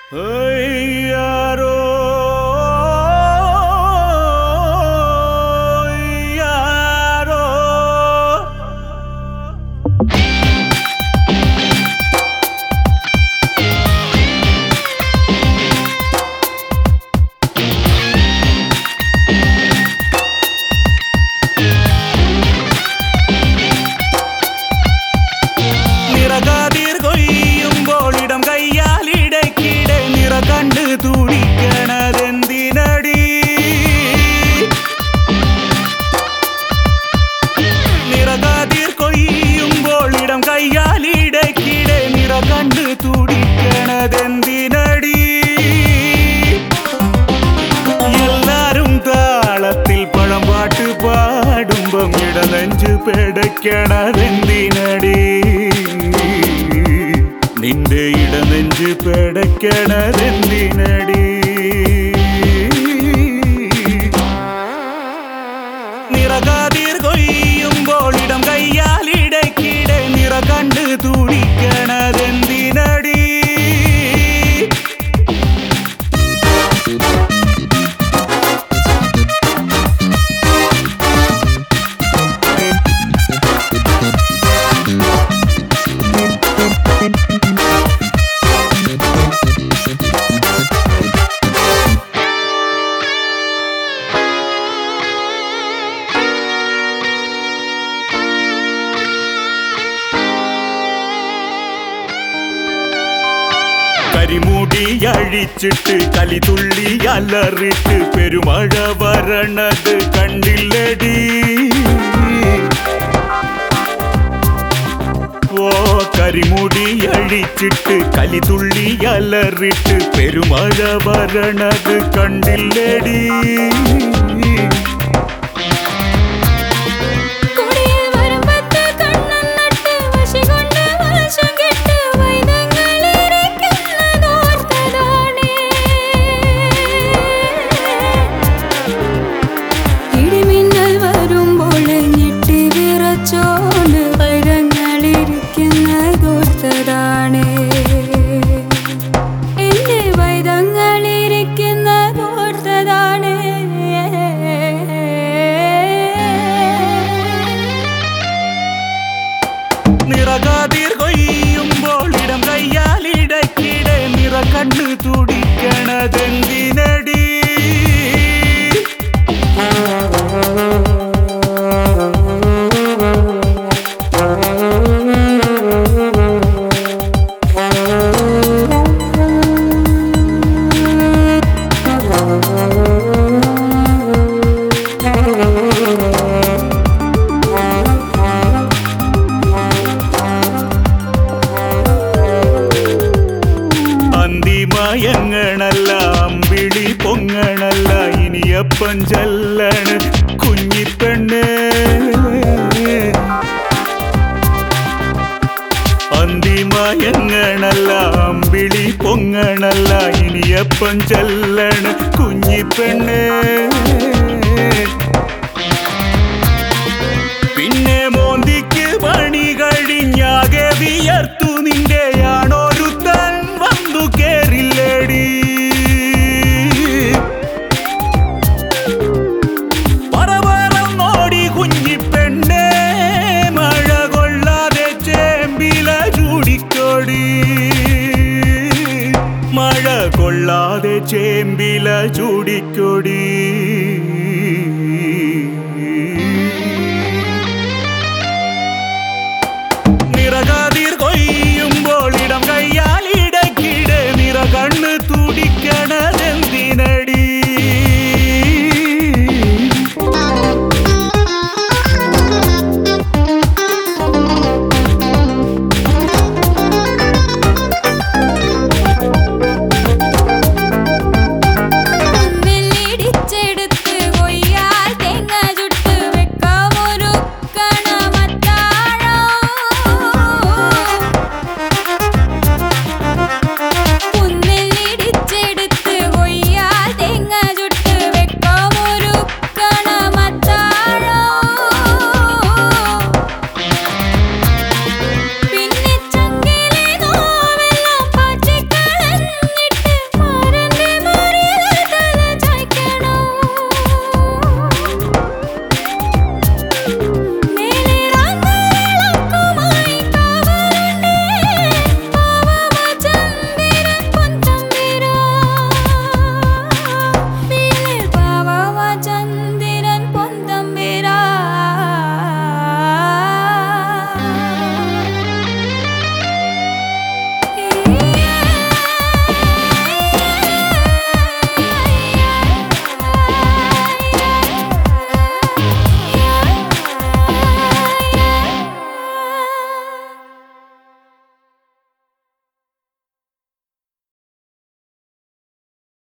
അയ്യാരോ അയ്യാരോ നിറകാതിർ കൊയ്യുമ്പോൾ ഇടം കയ്യാലിടയ്ക്കിടെ നിറ കണ്ട് തുടിക്കണതെന്തിനടി നിറകാതിർ കൊയ്യുമ്പോൾ ഇടം കയ്യാലിടയ്ക്കിടെ നിറ കണ്ട് തുടിക്കണതെന്തിനടി എല്ലാരും താളത്തിൽ പഴം പാട്ട് പാടുമ്പം ഇടനെഞ്ച് പെടയ്ക്കണതെന്തിനടി നിന്റെ ഇടനെഞ്ച് പെടയ്ക്കണതെന്തിനടി നിറകാതിർ കൊയ്യുമ്പോൾ ഇടം കയ്യാലിടയ്ക്കിടെ നിറ കണ്ട് തുടിക്കണതെന്തിനടി കരിമുടി അഴിച്ചിട്ട് കലിതുള്ളി അലറിട്ട് പെരുമഴ വരണത് കണ്ടില്ലടി ഓ കരിമുടി അഴിച്ചിട്ട് കലിതുള്ളി അലറിട്ട് പെരുമഴ വരണത് കണ്ടില്ലടി കൊടിയിൽ വരമ്പത്ത് കണ്ണൻ നട്ട് വശി കൊണ്ട് വശം കെട്ട് വൈതങ്ങളിരിക്കുന്നതോർത്തതാണേ. ഇടിമിന്നൽ വരുമ്പോൾ ഞെട്ടി വിറച്ചോണ്ട് വൈതങ്ങളിരിക്കുന്നതോർത്തതാണേ. എന്റെ വൈതങ്ങളിരിക്കുന്നതോർത്തതാണേ. നിറകാതിർ കൊയ്യുമ്പോൾ ഇടം കയ്യാലിടയ്ക്കിടെ നിറ കണ്ണു തുടിക്കണതെന്തിനടി അന്തിമയങ്ങണല്ല അമ്പിളി പൊങ്ങണല്ല ഇനിയപ്പൻ ചെല്ലണ് കുഞ്ഞിപ്പെണ്ണ് അന്തിമയങ്ങണല്ല അമ്പിളി പൊങ്ങണല്ല ഇനിയപ്പൻ ചെല്ലണ് കുഞ്ഞിപ്പെണ്ണ് പിന്നെ മോന്തിക്ക് പണി കഴിഞ്ഞാകെ വിയർത്തു നിന്റെയാണോരുത്തൻ വന്നു കേറില്ലടി പറവറം നോടി കുഞ്ഞിപ്പെണ്ണേ മഴ കൊള്ളാതെ ചേമ്പില ചൂടിക്കോടി മഴ കൊള്ളാതെ ചേമ്പില ചൂടിക്കൊടി